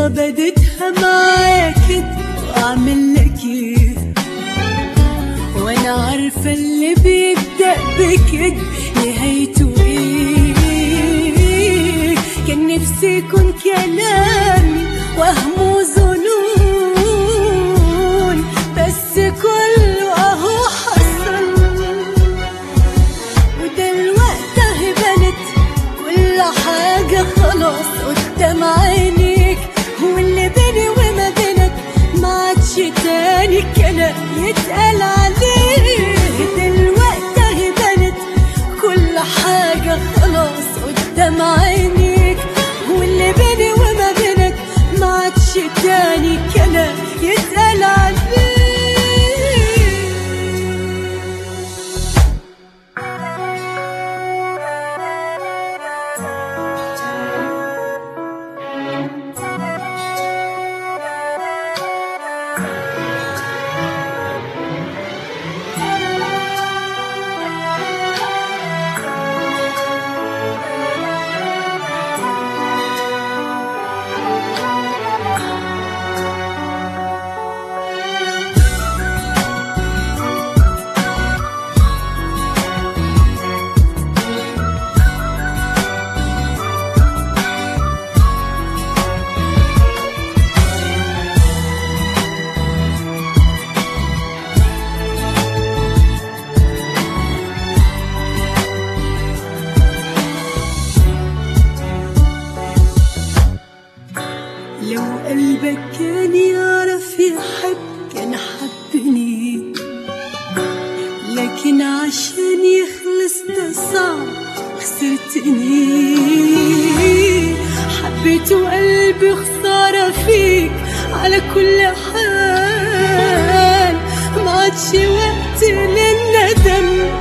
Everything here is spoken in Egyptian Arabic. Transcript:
القصة بدتها معاك واعمل لك ايه وانا عارفة اللي بيبدأ بكده نهايته ايه كان نفسي يكون كلامي وهم وظنون بس كله اهو حصل ودلوقتي اهي بنت كل حاجة خلاص قدام عينيك واللي بيني وما بينك ما عادش تاني كلام يتقال عليه دلوقتي اهي بنت كل حاجة خلاص قدام عينيك واللي بيني وما بينك ما عادش تاني كلام يتقال عليه لو قلبك كان يعرف يحب كان حبني لكن عشان يخلص ده صعب خسرتني حبيت وقلبي خسارة فيك على كل حال ما عادش وقت للندم